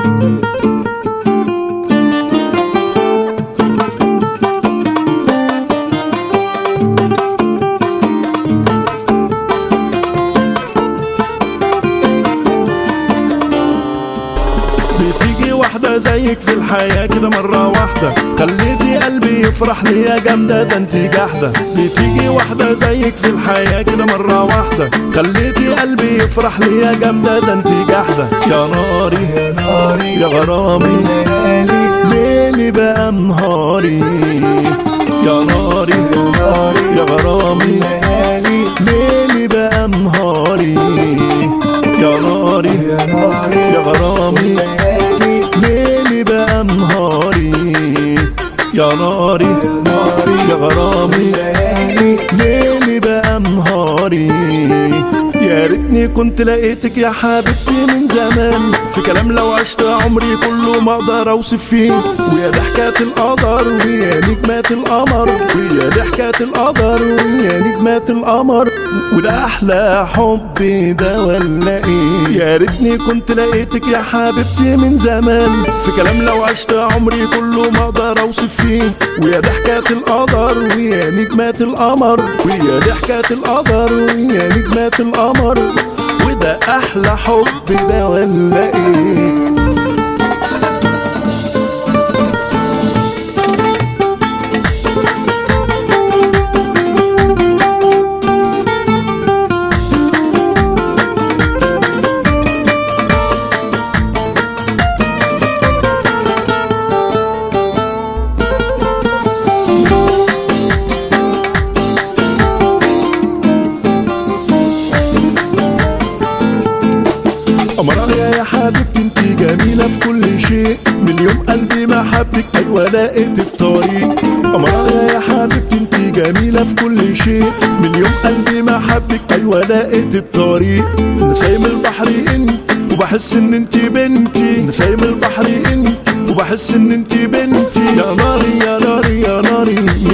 بتيجي واحدة زيك في الحياة كده مرة واحدة خليتي قلبي يفرح لي يا جامدة ده انتي جحدة بتيجي واحدة زيك في الحياة كده مرة واحدة خليتي قلبي يفرح لي يا جامدة ده انتي جحدة يا ناري يا ناري يا غرامي ليلي بقى نهاري يا ناري يا ناري يا غرامي ليلي بقى نهاري يا ناري يا ناري يا غرامي ليلي بقى نهاري يا ناري يا غرامي ليلي بقى نهاري يا ريتني كنت لقيتك يا حبيبتي من زمان في كلام لو عشت عمري كله ما اقدر اوصف فيه ويا ضحكات القدر ويا نجمات القمر ويا ضحكات القدر ويا نجمات القمر وده احلى حب ده ولا ايه يا ريتني كنت لقيتك يا حبيبتي من زمان في كلام لو عشت عمري كله ما اقدر اوصف فيه ويا ضحكات القدر ويا نجمات القمر ويا ضحكات القدر ويا نجمات القمر وده احلى حب ده ولا ايه قمرايا يا حبيبتي انتي جميلة في كل شيء من يوم قلبي ما حبك ايوه لقيت الطريق قمرايا يا حبيبتي انتي جميلة في كل شيء من يوم قلبي ما حبك ايوه لقيت الطريق نسايم البحر انت وبحس ان انتي بنتي نسايم البحر انت وبحس ان انتي بنتي يا ناري يا ناري يا ناري